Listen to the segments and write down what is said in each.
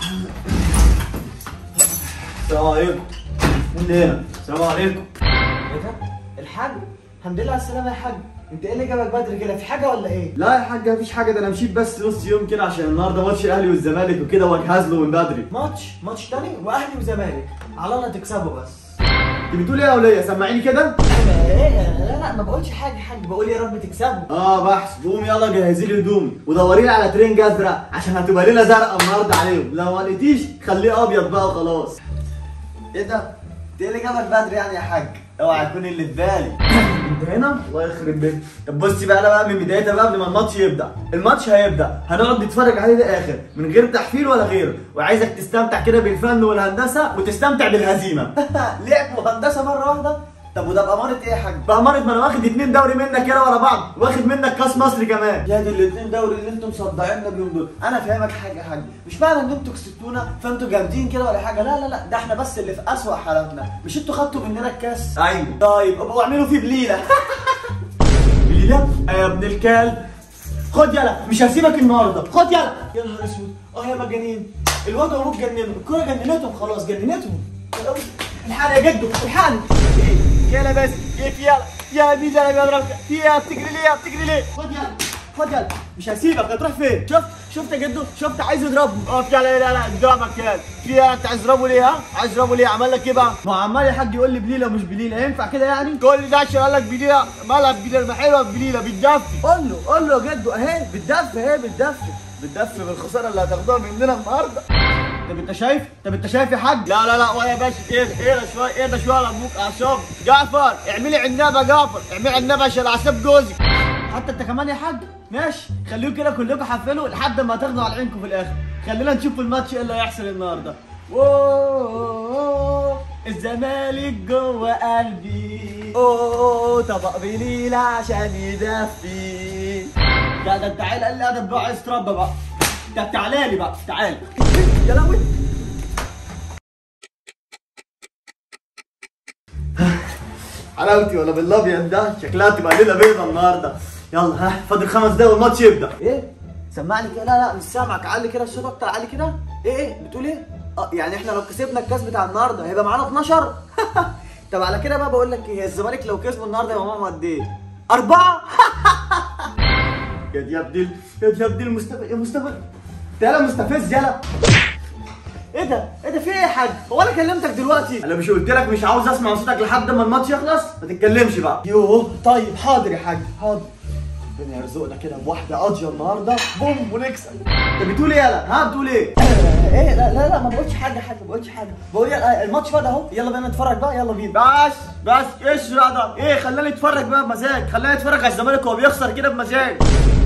السلام عليكم مين هنا السلام عليكم ايه ده؟ الحاج الحمد لله على السلامة يا حاج انت ايه اللي جابك بدري كده في حاجة ولا ايه؟ لا يا حاج مفيش حاجه ده انا مشيت بس نص يوم كده عشان النهارده ماتش الاهلي والزمالك وكده واجهز له من بدري ماتش ماتش تاني واهلي وزمالك على الله تكسبوا بس انت بتقول ايه يا وليه سمعيني كده ايه لا لا ما بقولش حاجة يا حاج بقول يا رب تكسبوا اه بحث قوم يلا جهزي لي هدومي ودوري لي على ترنج ازرق عشان هتبقى ليله زرقاء النهارده عليهم لو ما لقيتيش خليه ابيض بقى وخلاص ايه ده؟ انت ايه اللي جابك بدري يعني يا حاج؟ اوعى يكون اللي في بالي انت هنا الله يخرب بيتك طب بصي بقى انا بقى من بدايتها بقى قبل ما الماتش يبدا الماتش هيبدا هنقعد نتفرج عليه للاخر من غير تحفيل ولا غيره وعايزك تستمتع كده بالفن والهندسه وتستمتع بالهزيمه لعب وهندسة مرة واحدة؟ طب وده بأمارة ايه يا حاج؟ بأمارة ما انا واخد اتنين دوري منك كده ورا بعض واخد منك كاس مصر كمان يا دي الاتنين دوري اللي انتم مصدعيننا بيهم دول انا فاهمك حاجه يا حاج مش معنى ان انتوا كسبتونا فانتوا جامدين كده ولا حاجه لا لا لا ده احنا بس اللي في اسوأ حالاتنا مش انتوا خدتوا مننا الكاس ايوه طيب ابقوا اعملوا فيه بليله بليله يا ابن الكلب خد يلا مش هسيبك النهارده خد يلا يا نهار اسود اه يا مجانين الواد وابوك جننوا الكوره جننتهم خلاص جننتهم الحقني يا جدو الحقني يلا بس كيف يلا يا دي جاي بيضربك فيها بتجري ليه بتجري ليه خد يلا خد يلا مش هسيبك هتروح فين شفت شفت يا جدو شفت عايز يضربني اقف يلا لا لا اضربك يلا فيها انت عايز تضربه ليه ها عايز تضربه ليه عمل لك ايه بقى ما هو عمال يا حاج يقول لي بليله ومش بليله ينفع كده يعني تقول لي ده عشان قال لك بليله مالها بليله ما حلوه بليله بتدفي قول له قول له يا جدو اهي بتدفي اهي بتدفي بتدفي بالخساره اللي هتاخدوها مننا النهارده طب انت شايف؟ طب انت شايف يا حاج؟ لا لا لا ولا يا باشا ايه ده ايه ده شويه ايه ده شويه على ابوك اعصاب جعفر اعملي عنابه جعفر اعملي عنابه عشان اعصاب جوزك حتى انت كمان يا حاج ماشي خليكم كده كلكم حفلوا لحد ما تاخدوا على عينكم في الاخر خلينا نشوف الماتش ايه اللي هيحصل النهارده اوه الزمالك جوه قلبي اوه طبق بليله عشان يدفي لا ده انت عيل قال لي ادب بقى عايز تربى بقى ده تعالى لي بقى تعالى يا لهوي حلاوتي ولا بالابيض ده شكلها تبقى ليله بيضه النهارده يلا ها فاضل خمس دقايق والماتش يبدا ايه سمعني كده لا لا مش سامعك علي كده الصوت اكتر علي كده ايه ايه بتقول ايه اه يعني احنا لو كسبنا الكاس بتاع النهارده هيبقى معانا 12 طب على كده بقى بقول لك ايه الزمالك لو كسبوا النهارده يبقى معاهم قد ايه اربعه يا دي يا ابدي يا دي يا ابدي المستفز يا مستفز يلا مستفز يلا ايه ده ايه ده في ايه يا حاج هو انا كلمتك دلوقتي انا مش قلت لك مش عاوز اسمع صوتك لحد ما الماتش يخلص ما تتكلمش بقى يوه طيب حاضر يا حاج حاضر ربنا يرزقنا كده بواحده قاضيه النهارده بوم ونكسب انت بتقول ايه يلا ها بتقول ايه آه، ايه لا لا لا ما بقولش حاجه يا حاج ما بقولش حاجه بقول يلا الماتش بدا اهو يلا بينا نتفرج بقى يلا بينا بس بس ايش ده ايه خلاني اتفرج بقى بمزاج خلاني اتفرج على الزمالك وهو بيخسر كده بمزاج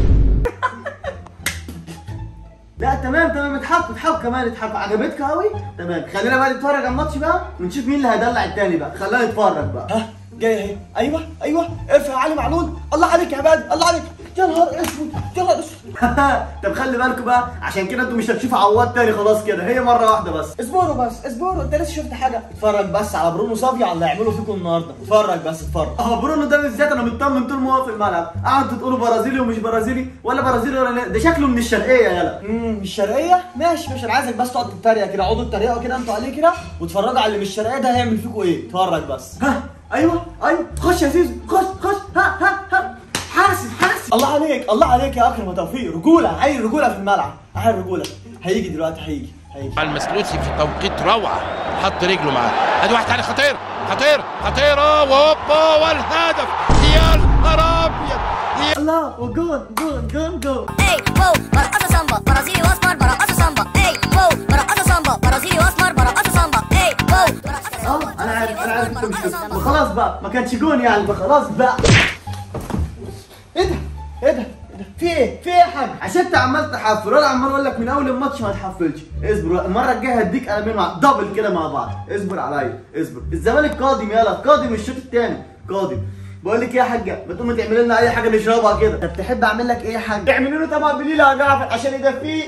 لا تمام تمام اضحك اضحك كمان اضحك عجبتك قوي تمام خلينا بقى نتفرج على الماتش بقى ونشوف مين اللي هيدلع التاني بقى خلينا نتفرج بقى ها جاي اهي ايوه ايوه ارفع يا علي معلول الله عليك يا عباد الله عليك يا نهار اسود يا نهار اسود طب خلي بالكم بقى عشان كده انتوا مش هتشوفوا عواد تاني خلاص كده هي مره واحده بس اصبروا بس اصبروا انت لسه شفت حاجه اتفرج بس على برونو صافي على اللي هيعملوا فيكم النهارده اتفرج بس اتفرج اه برونو ده بالذات انا مطمن طول ما هو في الملعب قعدتوا تقولوا برازيلي ومش برازيلي ولا برازيلي ولا لا ده شكله من الشرقيه يلا امم مش شرقيه ماشي مش انا عايزك بس تقعد تتريق كده اقعدوا تتريقوا كده انتوا عليه كده واتفرجوا على اللي مش شرقيه ده هيعمل فيكم ايه اتفرج بس ها ايوه ايوه خش يا زيزو خش خش ها ها ها حاسب حاسب الله عليك الله عليك يا اكرم وتوفيق رجوله عين رجوله في الملعب عين رجوله هيجي دلوقتي هيجي هيجي المسلوسي في توقيت روعه حط رجله معاه ادي واحد تاني خطير خطير خطيره وهوبا والهدف يا نهار ابيض يا الله وجون جون جون جون اي واو برقصة سامبا برازيلي واسمر برقصة سامبا اي واو برقصة سامبا برازيلي واسمر برقصة سامبا اي واو اه انا عارف انا عارف انت مش كده وخلاص بقى ما كانش جون يعني فخلاص بقى ايه ده ايه ده ايه ده في ايه في ايه يا حاج عشان انت عمال تحفل وانا عمال اقول لك من اول الماتش ما تحفلش اصبر المره الجايه هديك قلمين مع دبل كده مع بعض اصبر عليا اصبر الزمالك قادم يلا قادم الشوط الثاني قادم بقول لك ايه يا حاجه ما تقوم تعمل لنا اي حاجه نشربها كده طب تحب اعمل لك ايه يا حاج اعملوا له طبعا بليله يا جعفر عشان يدفيه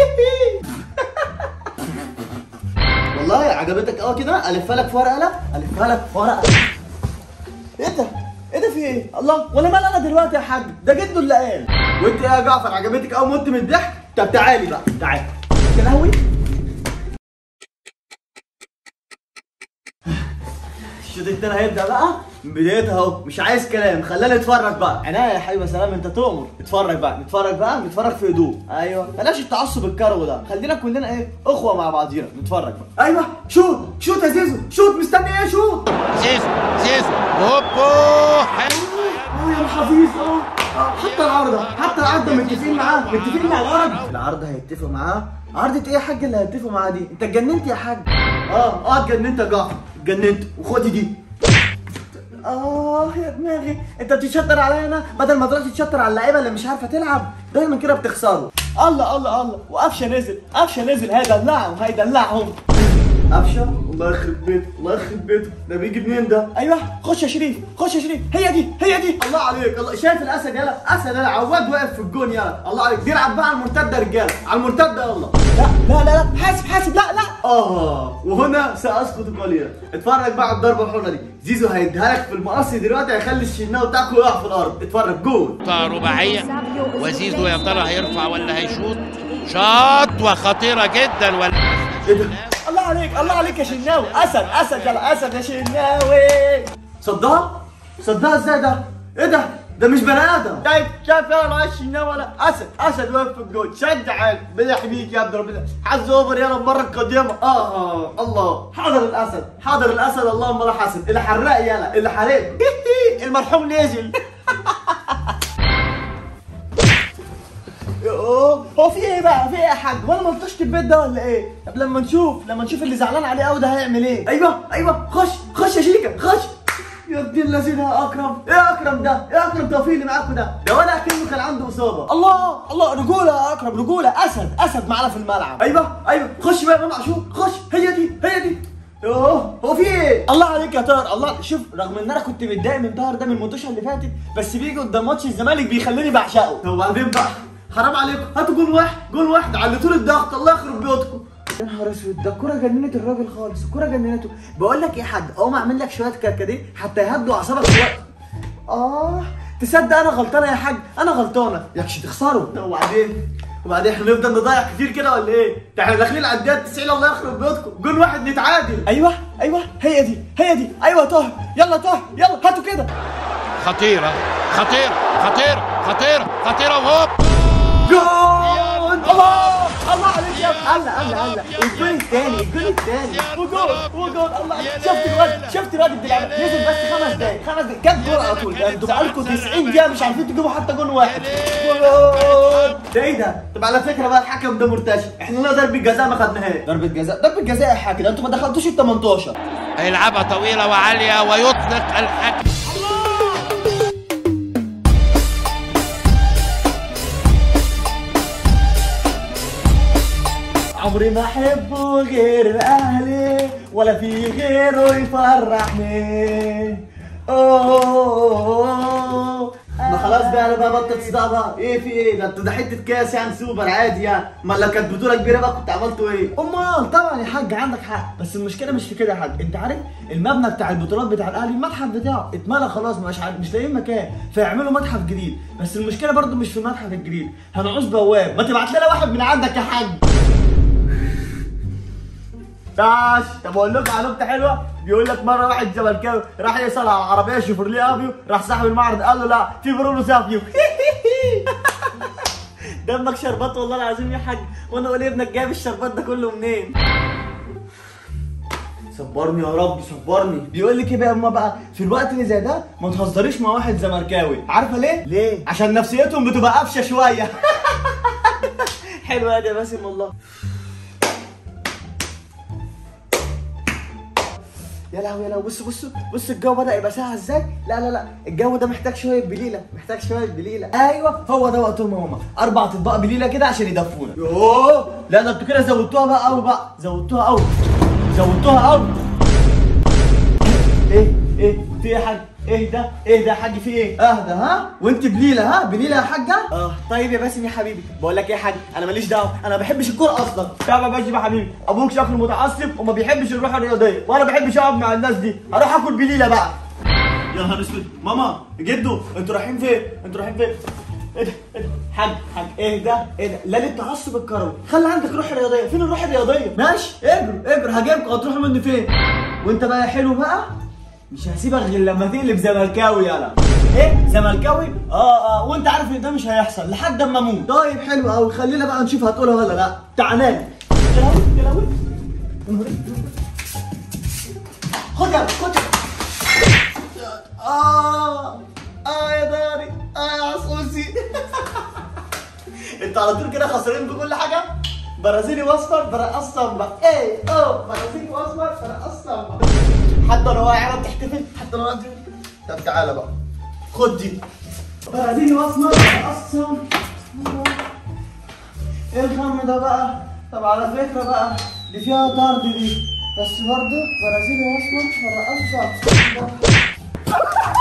والله عجبتك قوي كده الفها لك في ورقه لا الفها لك في ورقه ايه ده ايه ده في ايه الله وانا مال انا دلوقتي يا حاج ده جده اللي قال وانت ايه يا جعفر عجبتك او مت من الضحك طب تعالي بقى تعالي يا لهوي الشوط التاني هيبدا بقى من بدايتها اهو مش عايز كلام خلينا نتفرج بقى عناية يا حبيبي سلام انت تؤمر نتفرج بقى نتفرج بقى نتفرج في هدوء ايوه بلاش التعصب الكروي ده خلينا كلنا ايه اخوه مع بعضينا نتفرج بقى ايوه شوت شوت يا زيزو شوت مستني ايه شوت زيزو زيزو هوبو حلو اه يا الحفيظ اه آه، حتى العارضة حتى العارضة متفقين معاه متفقين مع العرض العارضة هيتفقوا معاه عارضة ايه يا حاج اللي هيتفقوا معاه دي انت اتجننت يا حاج اه اه اتجننت يا جعفر اتجننت وخدي دي اه يا دماغي انت بتتشطر عليا انا بدل ما تروح تتشطر على اللعيبه اللي مش عارفه تلعب دايما كده بتخسروا الله الله الله وقفشه نزل قفشه نزل هيدلعهم هيدلعهم قفشه الله يخرب بيته الله يخرب بيته ده بيجي منين ده ايوه خش يا شريف خش يا شريف هي دي هي دي الله عليك الله شايف الاسد يلا اسد يلا عواد واقف في الجون يلا الله عليك بيلعب بقى على المرتده يا رجاله على المرتده يلا لا لا لا لا حاسب حاسب لا لا اه وهنا ساسقط قليلا اتفرج بقى على الضربه الحره دي زيزو هيديها لك في المقص دلوقتي هيخلي الشناوي بتاعك يقع في الارض اتفرج جول رباعية وزيزو يا ترى هيرفع ولا هيشوط شاط وخطيرة جدا ولا ايه ده الله عليك الله عليك يا شناوي اسد اسد يلا اسد يا شناوي صدها صدها ازاي ده ايه ده ده مش بني ادم شايف شايف يلا معايا الشناوي ولا اسد اسد واقف في الجول شجع حالك بلح بيك يا ابن ربنا حظ اوفر يلا المره القادمه اه الله حاضر الاسد حاضر الاسد اللهم لا حسد اللي حرق يلا اللي حرق المرحوم نزل يوه، هو في ايه بقى في ايه يا حاج ولا منطقه البيت ده ولا ايه طب لما نشوف لما نشوف اللي زعلان عليه قوي ده هيعمل ايه ايوه ايوه خش خش يا شيكا خش يا ابن الذين يا اكرم ايه يا اكرم ده ايه اكرم توفيق اللي معاكم ده ده ولا كأنه كان عنده اصابه الله الله رجوله يا اكرم رجوله اسد اسد معانا في الملعب ايوه ايوه خش بقى يا امام عاشور خش هي دي هي دي اوه هو في ايه الله عليك يا طاهر الله شوف رغم ان انا كنت متضايق من طاهر ده من المنتوشه اللي فاتت بس بيجي قدام ماتش الزمالك بيخليني بعشقه طب وبعدين بقى حرام عليكم هاتوا جول واحد جول واحد علتوا لي الضغط الله يخرب بيوتكم يا نهار اسود ده الكوره جننت الراجل خالص الكوره جننته بقول لك ايه يا حاج اقوم اعمل لك شويه كركديه حتى يهدوا اعصابك في وقت اه تصدق انا غلطانه يا حاج انا غلطانه يكش تخسروا وبعدين وبعدين احنا نفضل نضيع كتير كده ولا ايه؟ ده احنا داخلين على الدقيقه 90 الله يخرب بيوتكم جول واحد نتعادل ايوه ايوه هي دي هي دي ايوه يا طاهر يلا يا طاهر يلا هاتوا كده خطيرة خطيرة خطيرة خطيرة خطيرة وهوب جول الله الله عليك يا ابني هلا هلا هلا الجول الثاني الجول الثاني وجول وجول الله عليك. شفت الواد شفت الواد بيلعب نزل بس خمس دقايق خمس دقايق جاب جول على طول انتوا بقالكم 90 دقيقه مش عارفين تجيبوا حتى جول واحد جول ده ايه ده؟ طب على فكره بقى الحكم ده مرتشي احنا لنا ضربه جزاء ما خدناهاش ضربة جزاء ضربة جزاء يا حاج ده انتوا ما دخلتوش ال 18 هيلعبها طويلة وعالية ويطلق الحكم عمري ما احبه غير اهلي ولا في غيره يفرحني اوه ما خلاص بقى انا بقى بطل صداع بقى ايه في ايه ده انتوا ده حته كاس يعني سوبر عادي يعني ما لو كانت بطوله كبيره بقى كنت عملتوا ايه امال طبعا يا حاج عندك حق بس المشكله مش في كده يا حاج انت عارف المبنى بتاع البطولات بتاع الاهلي المتحف بتاعه اتملى خلاص مش عارف مش لاقيين مكان فيعملوا متحف جديد بس المشكله برضو مش في المتحف الجديد هنعوز بواب ما تبعت لنا واحد من عندك يا حاج ماشي طب اقول لكم على نكته حلوه بيقول لك مره واحد زملكاوي راح يسال على عربيه شيفروليه افيو راح صاحب المعرض قال له لا في برونو سافيو دمك شربات والله العظيم يا حاج وانا اقول ابنك جايب الشربات ده كله منين صبرني يا رب صبرني بيقول لك ايه بقى اما بقى في الوقت اللي زي ده ما تهزريش مع واحد زملكاوي عارفه ليه ليه؟ عشان نفسيتهم بتبقى قفشه شويه حلوه يا باسم والله يا لهوي يا لهوي بص بص بص الجو بدا يبقى ساقع ازاي لا لا لا الجو ده محتاج شويه بليله محتاج شويه بليله ايوه هو ده وقتهم هما اربع اطباق بليله كده عشان يدفونا يوه لا ده انتوا كده زودتوها بقى قوي بقى زودتوها قوي زودتوها قوي ايه ايه في ايه يا حاج ايه ده ايه ده يا حاج في ايه اهدى ها وانت بليله ها بليله يا حاجه اه طيب يا باسم يا حبيبي بقول لك ايه يا حاج انا ماليش دعوه انا ما بحبش الكوره اصلا تعب يا باسم يا حبيبي ابوك شكله متعصب وما بيحبش الروح الرياضيه وانا ما بحبش اقعد مع الناس دي هروح اكل بليله بقى يا نهار اسود ماما جدو انتوا رايحين فين انتوا رايحين فين ايه ده ايه ده حاج حاج ايه ده ايه ده لا للتعصب الكروي خلي عندك روح رياضيه فين الروح الرياضيه ماشي اجروا اجروا هجيبكم هتروحوا مني فين وانت بقى يا حلو بقى مش هسيبك غير لما تقلب زملكاوي يلا ايه زملكاوي اه اه وانت عارف ان ده مش هيحصل لحد اما اموت طيب حلو قوي خلينا بقى نشوف هتقولها ولا لا تعالى لي كلاوي كلاوي خد يلا خد اه اه يا داري اه يا عصوصي انت على طول كده خسران بكل حاجه برازيلي واصفر برقص صنبا ايه اه برازيلي واصفر برقص صنبا حتى لو واقع بتحتفل حتى لو انت طب تعالى بقى خد دي برازيلي واصفر برقص صنبا ايه الغم ده بقى طب على فكره بقى دي فيها طرد دي بس برضه برازيلي واصفر فرقصة